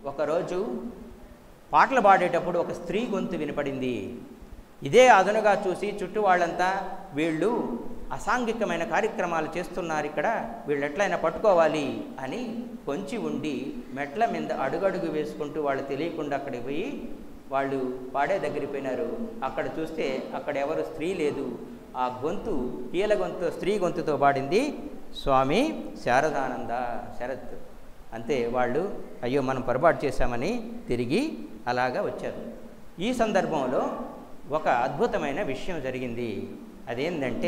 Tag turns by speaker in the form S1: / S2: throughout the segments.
S1: ఒకరోజు పాటలు పాడేటప్పుడు ఒక స్త్రీ గొంతు వినపడింది ఇదే అదనుగా చూసి చుట్టూ వాళ్ళంతా వీళ్ళు అసాంఘికమైన కార్యక్రమాలు చేస్తున్నారు ఇక్కడ వీళ్ళు ఎట్లయినా పట్టుకోవాలి అని కొంచి ఉండి మెట్ల మీద అడుగడుగు వేసుకుంటూ వాళ్ళు తెలియకుండా అక్కడికి పోయి వాళ్ళు పాడే దగ్గరికి పోయినారు అక్కడ చూస్తే అక్కడ ఎవరు స్త్రీ లేదు ఆ గొంతు కీల గొంతు స్త్రీ గొంతుతో పాడింది స్వామి శారదానంద శరత్ అంతే వాళ్ళు అయ్యో మనం పొరపాటు చేశామని తిరిగి అలాగా వచ్చారు ఈ సందర్భంలో ఒక అద్భుతమైన విషయం జరిగింది అదేంటంటే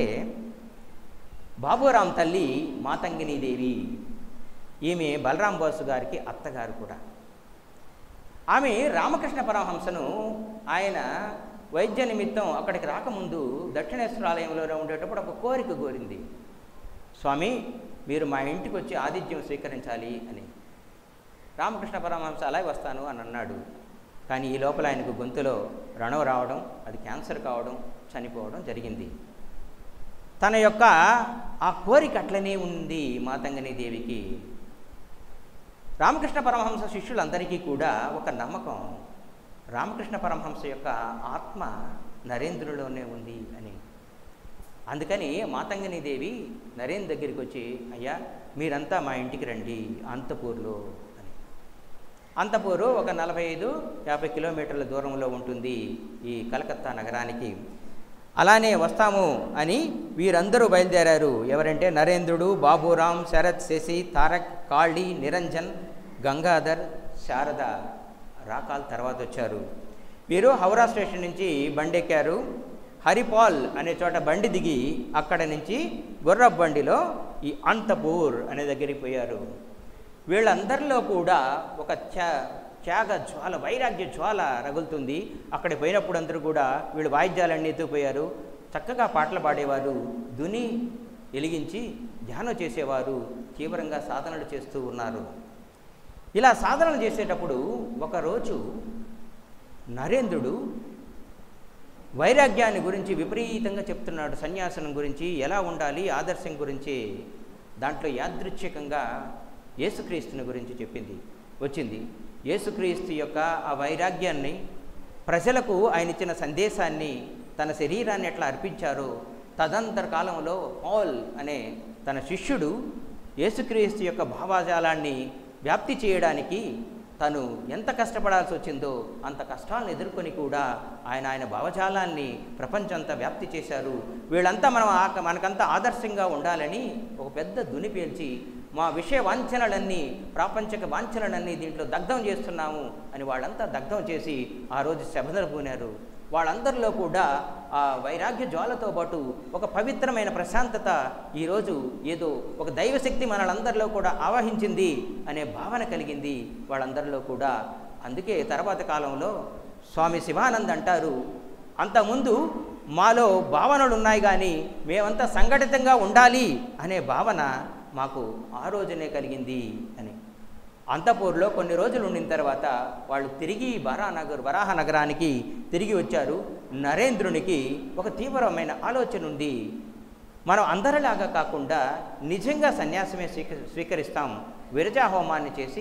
S1: బాబురాం తల్లి మాతంగినీదేవి ఈమె బలరాం బాసు గారికి అత్తగారు కూడా ఆమె రామకృష్ణ పరమహంసను ఆయన వైద్య నిమిత్తం అక్కడికి రాకముందు దక్షిణేశ్వర ఆలయంలో ఉండేటప్పుడు ఒక కోరిక కోరింది స్వామి మీరు మా ఇంటికి వచ్చి ఆతిథ్యం స్వీకరించాలి అని రామకృష్ణ పరమహంస అలాగే వస్తాను అని అన్నాడు కానీ ఈ లోపల ఆయనకు గొంతులో రణం రావడం అది క్యాన్సర్ కావడం చనిపోవడం జరిగింది తన యొక్క ఆ కోరిక అట్లనే ఉంది మాతంగని దేవికి రామకృష్ణ పరమహంస శిష్యులందరికీ కూడా ఒక నమ్మకం రామకృష్ణ పరమహంస యొక్క ఆత్మ నరేంద్రులోనే ఉంది అని అందుకని మాతంగిని దేవి నరేంద్ర దగ్గరికి వచ్చి అయ్యా మీరంతా మా ఇంటికి రండి అంతపూర్లో అని అంతపూరు ఒక నలభై ఐదు యాభై కిలోమీటర్ల దూరంలో ఉంటుంది ఈ కలకత్తా నగరానికి అలానే వస్తాము అని వీరందరూ బయలుదేరారు ఎవరంటే నరేంద్రుడు బాబురాం శరత్ శశి తారక్ కాళీ నిరంజన్ గంగాధర్ శారద రాకాల్ తర్వాత వచ్చారు వీరు హౌరా స్టేషన్ నుంచి బండెక్కారు హరిపాల్ అనే చోట బండి దిగి అక్కడ నుంచి గుర్రపు బండిలో ఈ అంతపూర్ అనే దగ్గరికి పోయారు వీళ్ళందరిలో కూడా ఒక త్యా త్యాగ జ్వాల వైరాగ్య జ్వాల రగులుతుంది అక్కడికి పోయినప్పుడు అందరూ కూడా వీళ్ళు వాయిద్యాలన్నీ ఎత్తుకుపోయారు చక్కగా పాటలు పాడేవారు దుని వెలిగించి ధ్యానం చేసేవారు తీవ్రంగా సాధనలు చేస్తూ ఉన్నారు ఇలా సాధనలు చేసేటప్పుడు ఒకరోజు నరేంద్రుడు వైరాగ్యాన్ని గురించి విపరీతంగా చెప్తున్నాడు సన్యాసనం గురించి ఎలా ఉండాలి ఆదర్శం గురించి దాంట్లో యాదృచ్ఛికంగా యేసుక్రీస్తుని గురించి చెప్పింది వచ్చింది యేసుక్రీస్తు యొక్క ఆ వైరాగ్యాన్ని ప్రజలకు ఆయన ఇచ్చిన సందేశాన్ని తన శరీరాన్ని ఎట్లా అర్పించారో తదంతర కాలంలో పాల్ అనే తన శిష్యుడు యేసుక్రీస్తు యొక్క భావాజాలాన్ని వ్యాప్తి చేయడానికి తను ఎంత కష్టపడాల్సి వచ్చిందో అంత కష్టాలను ఎదుర్కొని కూడా ఆయన ఆయన భావజాలాన్ని ప్రపంచంతా వ్యాప్తి చేశారు వీళ్ళంతా మనం ఆ- మనకంతా ఆదర్శంగా ఉండాలని ఒక పెద్ద దుని పేల్చి మా విషయ వాంఛనలన్నీ ప్రాపంచిక వాంఛనలన్నీ దీంట్లో దగ్ధం చేస్తున్నాము అని వాళ్ళంతా దగ్ధం చేసి ఆ రోజు శబదలు పూనారు వాళ్ళందరిలో కూడా ఆ వైరాగ్య జ్వాలతో పాటు ఒక పవిత్రమైన ప్రశాంతత ఈరోజు ఏదో ఒక దైవశక్తి మనలందరిలో కూడా ఆవహించింది అనే భావన కలిగింది వాళ్ళందరిలో కూడా అందుకే తర్వాత కాలంలో స్వామి శివానంద్ అంటారు అంతకుముందు మాలో భావనలు ఉన్నాయి కానీ మేమంతా సంఘటితంగా ఉండాలి అనే భావన మాకు ఆ రోజునే కలిగింది అని అంతపూర్లో కొన్ని రోజులు ఉండిన తర్వాత వాళ్ళు తిరిగి వరానగర్ వరాహ నగరానికి తిరిగి వచ్చారు నరేంద్రునికి ఒక తీవ్రమైన ఆలోచన ఉంది మనం అందరిలాగా కాకుండా నిజంగా సన్యాసమే స్వీక స్వీకరిస్తాం విరజా హోమాన్ని చేసి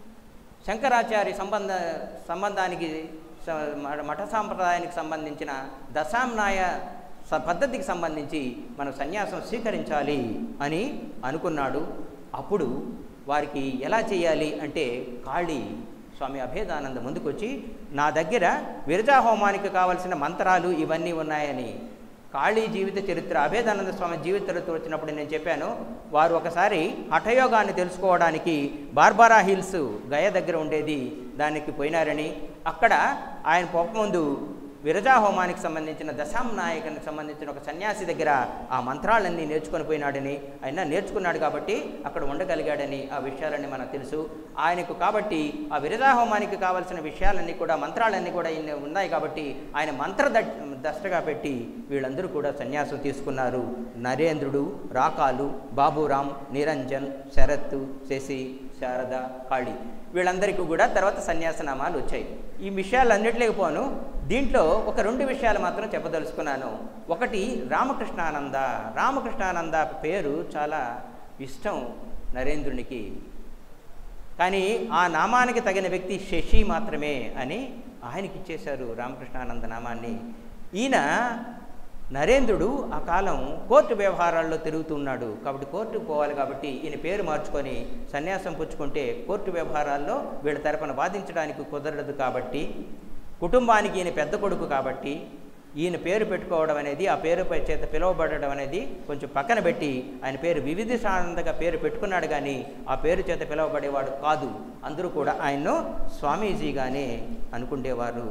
S1: శంకరాచార్య సంబంధ సంబంధానికి స- మ- మఠ సాంప్రదాయానికి సంబంధించిన దశాంనాయ స పద్ధతికి సంబంధించి మనం సన్యాసం స్వీకరించాలి అని అనుకున్నాడు అప్పుడు వారికి ఎలా చేయాలి అంటే కాళీ స్వామి అభేదానంద ముందుకొచ్చి నా దగ్గర విరజా హోమానికి కావలసిన మంత్రాలు ఇవన్నీ ఉన్నాయని కాళీ జీవిత చరిత్ర అభేదానంద స్వామి జీవిత చరిత్ర వచ్చినప్పుడు నేను చెప్పాను వారు ఒకసారి హఠయోగాన్ని తెలుసుకోవడానికి బార్బారా హిల్స్ గయ దగ్గర ఉండేది దానికి పోయినారని అక్కడ ఆయన పోకముందు విరజా హోమానికి సంబంధించిన దశాం నాయకునికి సంబంధించిన ఒక సన్యాసి దగ్గర ఆ మంత్రాలన్నీ నేర్చుకొని పోయినాడని ఆయన నేర్చుకున్నాడు కాబట్టి అక్కడ ఉండగలిగాడని ఆ విషయాలన్నీ మనకు తెలుసు ఆయనకు కాబట్టి ఆ విరజా హోమానికి కావాల్సిన విషయాలన్నీ కూడా మంత్రాలన్నీ కూడా ఇన్ని ఉన్నాయి కాబట్టి ఆయన మంత్ర దష్టగా పెట్టి వీళ్ళందరూ కూడా సన్యాసం తీసుకున్నారు నరేంద్రుడు రాకాలు బాబురాం నిరంజన్ శరత్ శశి శారద కాళీ వీళ్ళందరికీ కూడా తర్వాత సన్యాసనామాలు వచ్చాయి ఈ విషయాలన్నిటిలోకి పోను దీంట్లో ఒక రెండు విషయాలు మాత్రం చెప్పదలుచుకున్నాను ఒకటి రామకృష్ణానంద రామకృష్ణానంద పేరు చాలా ఇష్టం నరేంద్రునికి కానీ ఆ నామానికి తగిన వ్యక్తి శశి మాత్రమే అని ఆయనకి ఇచ్చేశారు రామకృష్ణానంద నామాన్ని ఈయన నరేంద్రుడు ఆ కాలం కోర్టు వ్యవహారాల్లో తిరుగుతున్నాడు కాబట్టి కోర్టుకు పోవాలి కాబట్టి ఈయన పేరు మార్చుకొని సన్యాసం పుచ్చుకుంటే కోర్టు వ్యవహారాల్లో వీళ్ళ తరపున వాదించడానికి కుదరదు కాబట్టి కుటుంబానికి ఈయన పెద్ద కొడుకు కాబట్టి ఈయన పేరు పెట్టుకోవడం అనేది ఆ పేరు పై చేత పిలువబడడం అనేది కొంచెం పక్కన పెట్టి ఆయన పేరు వివిధిషానందగా పేరు పెట్టుకున్నాడు కానీ ఆ పేరు చేత పిలువబడేవాడు కాదు అందరూ కూడా ఆయన్ను స్వామీజీగానే అనుకుండేవారు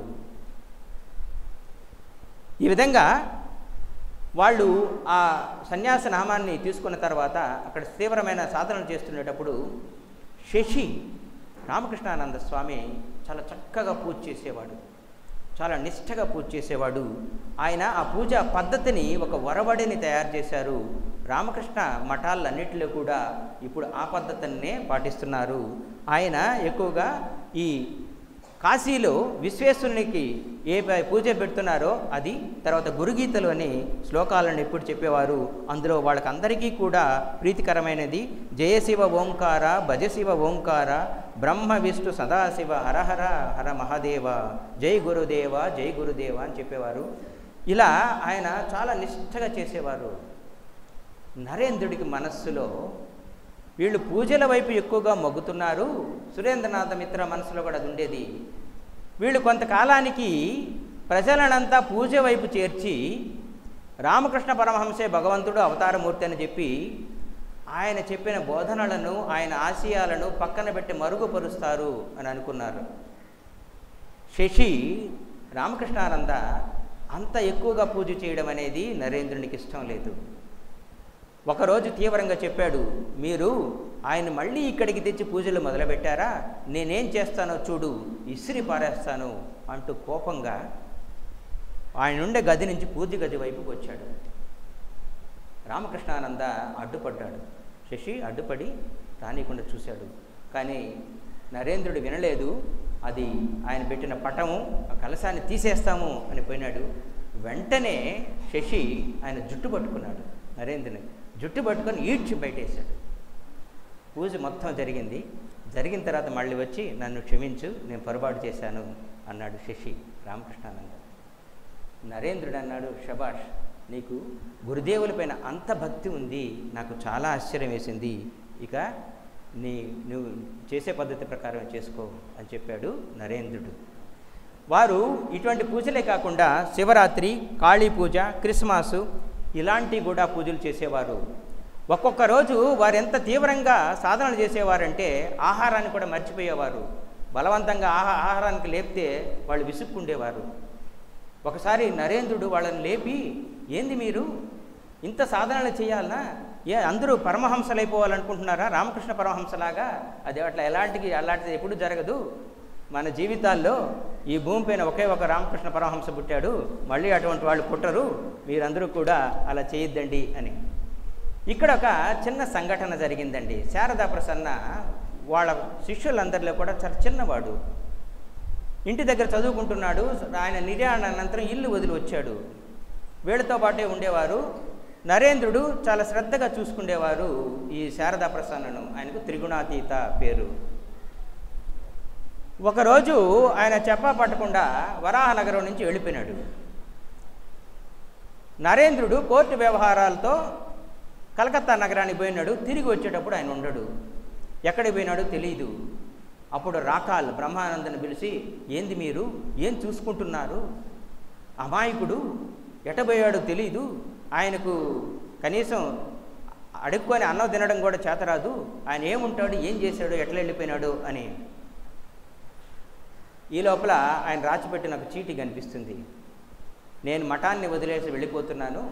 S1: ఈ విధంగా వాళ్ళు ఆ సన్యాస నామాన్ని తీసుకున్న తర్వాత అక్కడ తీవ్రమైన సాధనలు చేస్తున్నప్పుడు శశి రామకృష్ణానంద స్వామి చాలా చక్కగా పూజ చేసేవాడు చాలా నిష్ఠగా పూజ చేసేవాడు ఆయన ఆ పూజ పద్ధతిని ఒక వరవడిని తయారు చేశారు రామకృష్ణ మఠాలన్నిటిలో కూడా ఇప్పుడు ఆ పద్ధతినే పాటిస్తున్నారు ఆయన ఎక్కువగా ఈ కాశీలో విశ్వేశ్వరునికి ఏ ప- పూజ పెడుతున్నారో అది తర్వాత గురుగీతలు అని శ్లోకాలను ఎప్పుడు చెప్పేవారు అందులో వాళ్ళకందరికీ కూడా ప్రీతికరమైనది జయశివ ఓంకార భజశివ ఓంకార బ్రహ్మ విష్ణు సదాశివ హరహర హర మహాదేవ జై గురుదేవ జై గురుదేవ అని చెప్పేవారు ఇలా ఆయన చాలా నిష్ఠగా చేసేవారు నరేంద్రుడికి మనస్సులో వీళ్ళు పూజల వైపు ఎక్కువగా మొగ్గుతున్నారు సురేంద్రనాథ మిత్ర మనసులో కూడా అది ఉండేది వీళ్ళు కొంతకాలానికి ప్రజలనంతా పూజ వైపు చేర్చి రామకృష్ణ పరమహంసే భగవంతుడు అవతారమూర్తి అని చెప్పి ఆయన చెప్పిన బోధనలను ఆయన ఆశయాలను పక్కన పెట్టి మరుగుపరుస్తారు అని అనుకున్నారు శశి రామకృష్ణానంద అంత ఎక్కువగా పూజ చేయడం అనేది నరేంద్రునికి ఇష్టం లేదు ఒకరోజు తీవ్రంగా చెప్పాడు మీరు ఆయన మళ్ళీ ఇక్కడికి తెచ్చి పూజలు మొదలుపెట్టారా నేనేం చేస్తానో చూడు ఇసిరి పారేస్తాను అంటూ కోపంగా ఆయన ఉండే గది నుంచి పూజ గది వైపుకి వచ్చాడు రామకృష్ణానంద అడ్డుపడ్డాడు శశి అడ్డుపడి రానికుండా చూశాడు కానీ నరేంద్రుడు వినలేదు అది ఆయన పెట్టిన పటము ఆ కలశాన్ని తీసేస్తాము అని పోయినాడు వెంటనే శశి ఆయన జుట్టు పట్టుకున్నాడు నరేంద్రుని జుట్టు పట్టుకొని ఈడ్చి బయటేశాడు పూజ మొత్తం జరిగింది జరిగిన తర్వాత మళ్ళీ వచ్చి నన్ను క్షమించు నేను పొరపాటు చేశాను అన్నాడు శశి రామకృష్ణానంద నరేంద్రుడు అన్నాడు షబాష్ నీకు గురుదేవులపైన అంత భక్తి ఉంది నాకు చాలా ఆశ్చర్యం వేసింది ఇక నీ నువ్వు చేసే పద్ధతి ప్రకారం చేసుకో అని చెప్పాడు నరేంద్రుడు వారు ఇటువంటి పూజలే కాకుండా శివరాత్రి కాళీ పూజ క్రిస్మస్ ఇలాంటి కూడా పూజలు చేసేవారు ఒక్కొక్క రోజు వారు ఎంత తీవ్రంగా సాధనలు చేసేవారంటే ఆహారాన్ని కూడా మర్చిపోయేవారు బలవంతంగా ఆహా ఆహారానికి లేపితే వాళ్ళు విసుక్కుండేవారు ఒకసారి నరేంద్రుడు వాళ్ళని లేపి ఏంది మీరు ఇంత సాధనలు చేయాలనా ఏ అందరూ పరమహంసలైపోవాలనుకుంటున్నారా రామకృష్ణ పరమహంసలాగా అది అట్లా ఎలాంటికి అలాంటిది ఎప్పుడు జరగదు మన జీవితాల్లో ఈ భూమిపైన ఒకే ఒక రామకృష్ణ పరమహంస పుట్టాడు మళ్ళీ అటువంటి వాళ్ళు పుట్టరు మీరందరూ కూడా అలా చేయొద్దండి అని ఇక్కడ ఒక చిన్న సంఘటన జరిగిందండి శారదా ప్రసన్న వాళ్ళ శిష్యులందరిలో కూడా చాలా చిన్నవాడు ఇంటి దగ్గర చదువుకుంటున్నాడు ఆయన నిర్యాణ అనంతరం ఇల్లు వదిలి వచ్చాడు వీళ్ళతో పాటే ఉండేవారు నరేంద్రుడు చాలా శ్రద్ధగా చూసుకునేవారు ఈ శారదా ప్రసన్నను ఆయనకు త్రిగుణాతీత పేరు ఒకరోజు ఆయన చెప్పా పట్టకుండా వరాహనగరం నుంచి వెళ్ళిపోయినాడు నరేంద్రుడు కోర్టు వ్యవహారాలతో కలకత్తా నగరానికి పోయినాడు తిరిగి వచ్చేటప్పుడు ఆయన ఉండడు ఎక్కడికి పోయినాడో తెలియదు అప్పుడు రాకాల్ బ్రహ్మానందని పిలిచి ఏంది మీరు ఏం చూసుకుంటున్నారు అమాయకుడు ఎటబోయాడో తెలీదు ఆయనకు కనీసం అడుక్కొని అన్నం తినడం కూడా చేతరాదు ఆయన ఏముంటాడు ఏం చేశాడు ఎట్లా వెళ్ళిపోయినాడు అని ఈ లోపల ఆయన రాచిపెట్టిన ఒక చీటీ కనిపిస్తుంది నేను మఠాన్ని వదిలేసి వెళ్ళిపోతున్నాను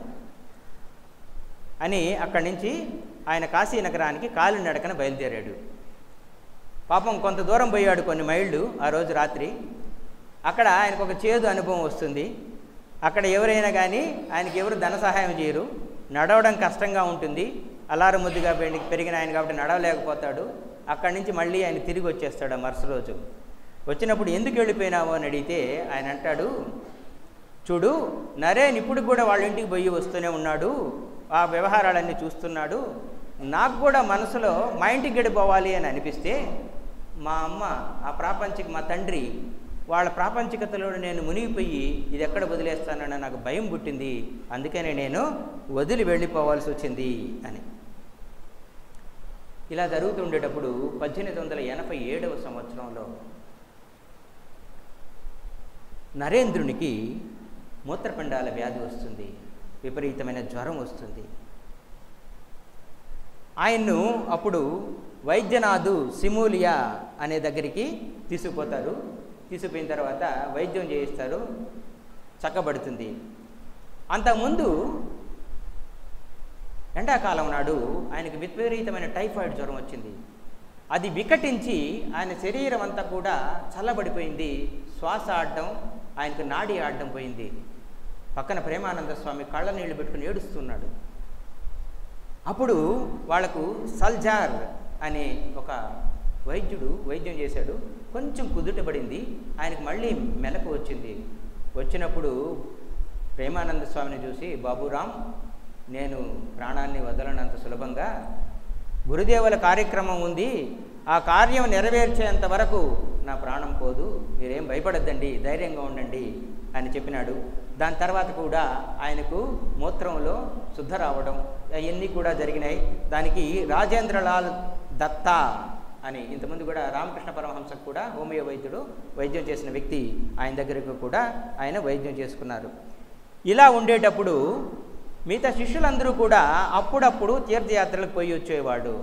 S1: అని అక్కడి నుంచి ఆయన కాశీ నగరానికి కాలినడకన బయలుదేరాడు పాపం కొంత దూరం పోయాడు కొన్ని మైళ్ళు ఆ రోజు రాత్రి అక్కడ ఆయనకు ఒక చేదు అనుభవం వస్తుంది అక్కడ ఎవరైనా కానీ ఆయనకి ఎవరు ధన సహాయం చేయరు నడవడం కష్టంగా ఉంటుంది అలారు ముద్దుగా పెరిగి- పెరిగిన ఆయన కాబట్టి నడవలేకపోతాడు అక్కడి నుంచి మళ్ళీ ఆయన తిరిగి వచ్చేస్తాడు ఆ మరుసటి రోజు వచ్చినప్పుడు ఎందుకు వెళ్ళిపోయినావు అని అడిగితే ఆయన అంటాడు చూడు నరేన్ ఇప్పుడు కూడా వాళ్ళ ఇంటికి పోయి వస్తూనే ఉన్నాడు ఆ వ్యవహారాలన్నీ చూస్తున్నాడు నాకు కూడా మనసులో మా ఇంటికి గడిపోవాలి అని అనిపిస్తే మా అమ్మ ఆ ప్రాపంచిక మా తండ్రి వాళ్ళ ప్రాపంచికతలో నేను మునిగిపోయి ఇది ఎక్కడ వదిలేస్తానని నాకు భయం పుట్టింది అందుకనే నేను వదిలి వెళ్ళిపోవాల్సి వచ్చింది అని ఇలా జరుగుతుండేటప్పుడు పద్దెనిమిది వందల ఎనభై ఏడవ సంవత్సరంలో నరేంద్రునికి మూత్రపిండాల వ్యాధి వస్తుంది విపరీతమైన జ్వరం వస్తుంది ఆయన్ను అప్పుడు వైద్యనాథు సిమూలియా అనే దగ్గరికి తీసుకుపోతారు తీసుకుపోయిన తర్వాత వైద్యం చేయిస్తారు చక్కబడుతుంది అంతకుముందు ఎండాకాలం నాడు ఆయనకు విపరీతమైన టైఫాయిడ్ జ్వరం వచ్చింది అది వికటించి ఆయన శరీరం అంతా కూడా చల్లబడిపోయింది శ్వాస ఆడడం ఆయనకు నాడి ఆడడం పోయింది పక్కన ప్రేమానంద స్వామి కళ్ళ నీళ్లు పెట్టుకుని ఏడుస్తున్నాడు అప్పుడు వాళ్లకు సల్జార్ అనే ఒక వైద్యుడు వైద్యం చేశాడు కొంచెం కుదుటపడింది ఆయనకు మళ్ళీ మెలకు వచ్చింది వచ్చినప్పుడు ప్రేమానంద స్వామిని చూసి బాబురాం నేను ప్రాణాన్ని వదలనంత సులభంగా గురుదేవుల కార్యక్రమం ఉంది ఆ కార్యం నెరవేర్చేంత వరకు నా ప్రాణం పోదు మీరేం భయపడద్దండి ధైర్యంగా ఉండండి అని చెప్పినాడు దాని తర్వాత కూడా ఆయనకు మూత్రంలో శుద్ధ రావడం అవన్నీ కూడా జరిగినాయి దానికి రాజేంద్రలాల్ దత్తా అని ఇంతకుముందు కూడా రామకృష్ణ పరమహంసకు కూడా హోమియో వైద్యుడు వైద్యం చేసిన వ్యక్తి ఆయన దగ్గరకు కూడా ఆయన వైద్యం చేసుకున్నారు ఇలా ఉండేటప్పుడు మిగతా శిష్యులందరూ కూడా అప్పుడప్పుడు తీర్థయాత్రలకు పోయి వచ్చేవాడు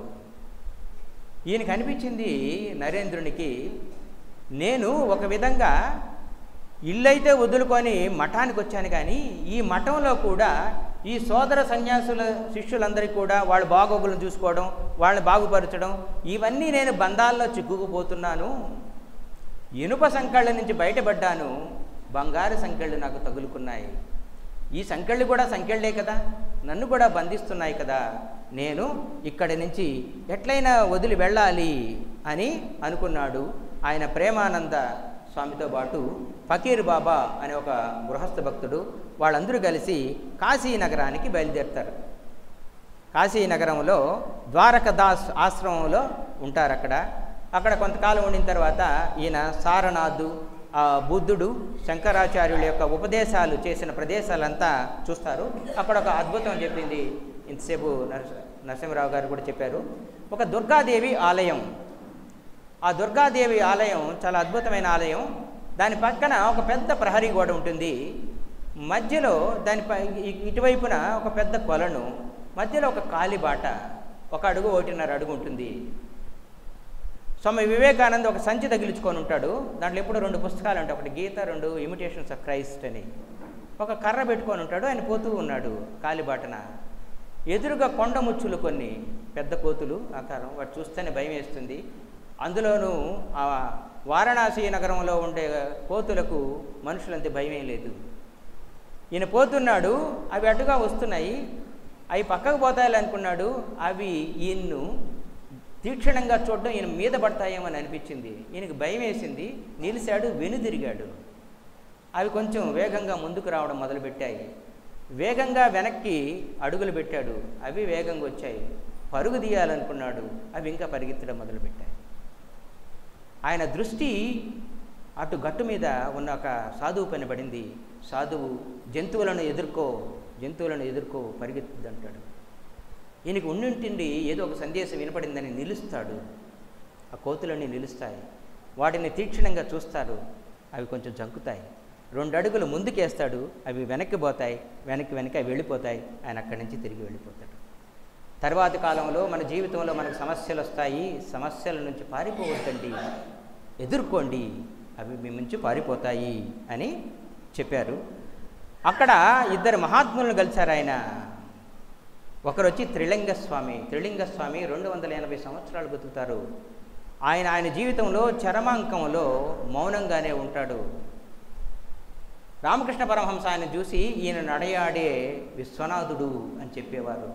S1: ఈయనకు అనిపించింది నరేంద్రునికి నేను ఒక విధంగా ఇల్లైతే వదులుకొని మఠానికి వచ్చాను కానీ ఈ మఠంలో కూడా ఈ సోదర సన్యాసుల శిష్యులందరికీ కూడా వాళ్ళ బాగోగులను చూసుకోవడం వాళ్ళని బాగుపరచడం ఇవన్నీ నేను బంధాల్లో చిక్కుకుపోతున్నాను ఇనుప సంకళ్ళ నుంచి బయటపడ్డాను బంగారు సంకెళ్ళు నాకు తగులుకున్నాయి ఈ సంకెళ్ళు కూడా సంకెళ్ళే కదా నన్ను కూడా బంధిస్తున్నాయి కదా నేను ఇక్కడి నుంచి ఎట్లయినా వదిలి వెళ్ళాలి అని అనుకున్నాడు ఆయన ప్రేమానంద స్వామితో పాటు ఫకీర్ బాబా అనే ఒక గృహస్థ భక్తుడు వాళ్ళందరూ కలిసి కాశీ నగరానికి బయలుదేరుతారు కాశీ నగరంలో ద్వారకదాస్ ఆశ్రమంలో ఉంటారు అక్కడ అక్కడ కొంతకాలం ఉండిన తర్వాత ఈయన సారనాథు ఆ బుద్ధుడు శంకరాచార్యుల యొక్క ఉపదేశాలు చేసిన ప్రదేశాలంతా చూస్తారు అక్కడ ఒక అద్భుతం చెప్పింది ఇంతసేపు నరస నరసింహరావు గారు కూడా చెప్పారు ఒక దుర్గాదేవి ఆలయం ఆ దుర్గాదేవి ఆలయం చాలా అద్భుతమైన ఆలయం దాని పక్కన ఒక పెద్ద ప్రహరీ గోడ ఉంటుంది మధ్యలో దాని పై ఇ- ఇటువైపున ఒక పెద్ద కొలను మధ్యలో ఒక కాలిబాట ఒక అడుగు ఒకటిన్నర అడుగు ఉంటుంది స్వామి వివేకానంద్ ఒక సంచి తగిలించుకొని ఉంటాడు దాంట్లో ఎప్పుడు రెండు పుస్తకాలు ఉంటాయి ఒకటి గీత రెండు ఇమిటేషన్స్ ఆఫ్ క్రైస్ట్ అని ఒక కర్ర పెట్టుకొని ఉంటాడు ఆయన పోతూ ఉన్నాడు కాలిబాటన ఎదురుగా కొండ ముచ్చులు కొన్ని పెద్ద కోతులు ఆకారం వాటి చూస్తేనే భయం వేస్తుంది అందులోనూ ఆ వారణాసి నగరంలో ఉండే కోతులకు మనుషులంతే భయమేం లేదు ఈయన పోతున్నాడు అవి అటుగా వస్తున్నాయి అవి పక్కకు పోతాయి అనుకున్నాడు అవి ఈయన్ను తీక్షణంగా చూడడం ఈయన మీద పడతాయేమో అని అనిపించింది ఈయనకి భయం వేసింది నిలిచాడు వెనుదిరిగాడు అవి కొంచెం వేగంగా ముందుకు రావడం మొదలుపెట్టాయి వేగంగా వెనక్కి అడుగులు పెట్టాడు అవి వేగంగా వచ్చాయి పరుగు తీయాలనుకున్నాడు అవి ఇంకా పరిగెత్తడం మొదలుపెట్టాయి ఆయన దృష్టి అటు గట్టు మీద ఉన్న ఒక సాధువు పైన పడింది సాధువు జంతువులను ఎదుర్కో జంతువులను ఎదుర్కో పరిగెత్తుదంటాడు ఈయనకి ఉండింటిండి ఏదో ఒక సందేశం వినపడిందని నిలుస్తాడు ఆ కోతులన్నీ నిలుస్తాయి వాటిని తీక్షణంగా చూస్తారు అవి కొంచెం జంకుతాయి రెండు అడుగులు ముందుకేస్తాడు అవి వెనక్కి పోతాయి వెనక్కి వెనక్కి అవి వెళ్ళిపోతాయి ఆయన అక్కడి నుంచి తిరిగి వెళ్ళిపోతాడు తర్వాతి కాలంలో మన జీవితంలో మనకు సమస్యలు వస్తాయి సమస్యల నుంచి పారిపోవద్దండి ఎదుర్కోండి అవి మీ నుంచి పారిపోతాయి అని చెప్పారు అక్కడ ఇద్దరు మహాత్ములను కలిశారు ఆయన ఒకరు వచ్చి త్రిలింగ స్వామి త్రిలింగ స్వామి రెండు వందల ఎనభై సంవత్సరాలు బతుకుతారు ఆయన ఆయన జీవితంలో చరమాంకంలో మౌనంగానే ఉంటాడు రామకృష్ణ పరమహంస ఆయన చూసి ఈయన నడయాడే విశ్వనాథుడు అని చెప్పేవారు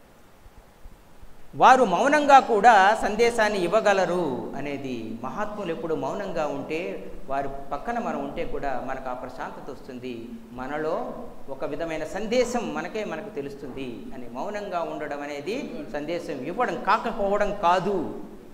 S1: వారు మౌనంగా కూడా సందేశాన్ని ఇవ్వగలరు అనేది మహాత్ములు ఎప్పుడు మౌనంగా ఉంటే వారి పక్కన మనం ఉంటే కూడా మనకు ఆ ప్రశాంతత వస్తుంది మనలో ఒక విధమైన సందేశం మనకే మనకు తెలుస్తుంది అని మౌనంగా ఉండడం అనేది సందేశం ఇవ్వడం కాకపోవడం కాదు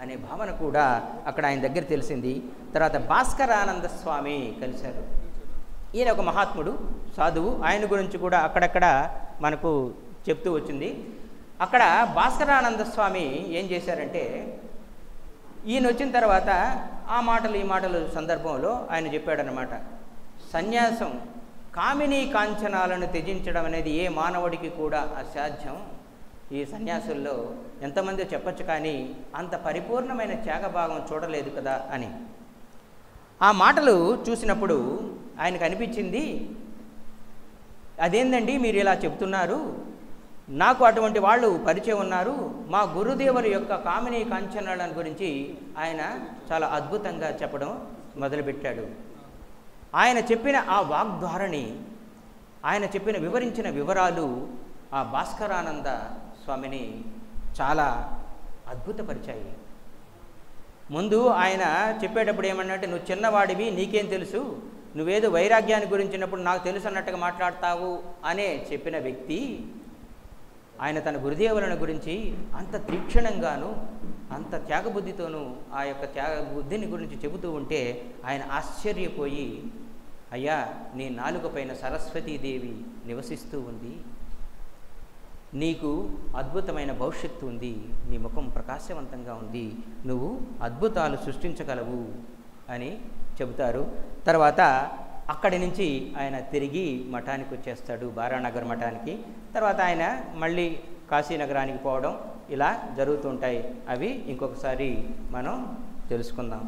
S1: అనే భావన కూడా అక్కడ ఆయన దగ్గర తెలిసింది తర్వాత భాస్కరానంద స్వామి కలిశారు ఈయన ఒక మహాత్ముడు సాధువు ఆయన గురించి కూడా అక్కడక్కడ మనకు చెప్తూ వచ్చింది అక్కడ భాస్కరానంద స్వామి ఏం చేశారంటే ఈయన వచ్చిన తర్వాత ఆ మాటలు ఈ మాటలు సందర్భంలో ఆయన చెప్పాడనమాట సన్యాసం కామినీ కాంచనాలను త్యజించడం అనేది ఏ మానవుడికి కూడా అసాధ్యం ఈ సన్యాసుల్లో ఎంతమంది చెప్పొచ్చు కానీ అంత పరిపూర్ణమైన త్యాగభాగం చూడలేదు కదా అని ఆ మాటలు చూసినప్పుడు ఆయనకు అనిపించింది అదేందండి మీరు ఇలా చెప్తున్నారు నాకు అటువంటి వాళ్ళు పరిచయం ఉన్నారు మా గురుదేవుల యొక్క కామినీ కాంచనాలను గురించి ఆయన చాలా అద్భుతంగా చెప్పడం మొదలుపెట్టాడు ఆయన చెప్పిన ఆ వాగ్ధారణి ఆయన చెప్పిన వివరించిన వివరాలు ఆ భాస్కరానంద స్వామిని చాలా అద్భుతపరిచాయి ముందు ఆయన చెప్పేటప్పుడు ఏమన్నంటే నువ్వు చిన్నవాడివి నీకేం తెలుసు నువ్వేదో వైరాగ్యాన్ని గురించినప్పుడు నాకు తెలుసు అన్నట్టుగా మాట్లాడతావు అనే చెప్పిన వ్యక్తి ఆయన తన గురుదేవులను గురించి అంత తీక్షణంగాను అంత త్యాగబుద్ధితోనూ ఆ యొక్క త్యాగ బుద్ధిని గురించి చెబుతూ ఉంటే ఆయన ఆశ్చర్యపోయి అయ్యా నీ నాలుక పైన సరస్వతీదేవి నివసిస్తూ ఉంది నీకు అద్భుతమైన భవిష్యత్తు ఉంది నీ ముఖం ప్రకాశవంతంగా ఉంది నువ్వు అద్భుతాలు సృష్టించగలవు అని చెబుతారు తర్వాత అక్కడి నుంచి ఆయన తిరిగి మఠానికి వచ్చేస్తాడు బారానగర్ మఠానికి తర్వాత ఆయన మళ్ళీ కాశీనగరానికి పోవడం ఇలా జరుగుతుంటాయి అవి ఇంకొకసారి మనం తెలుసుకుందాం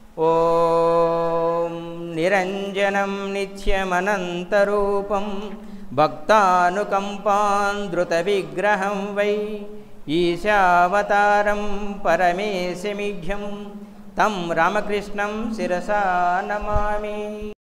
S1: ఓం నిరంజనం నిత్యమనంతరూపం భక్తానుకంపాంధృత విగ్రహం వై ఈశావతారం పరమేశమిఘ్యం తం రామకృష్ణం శిరసా నమామి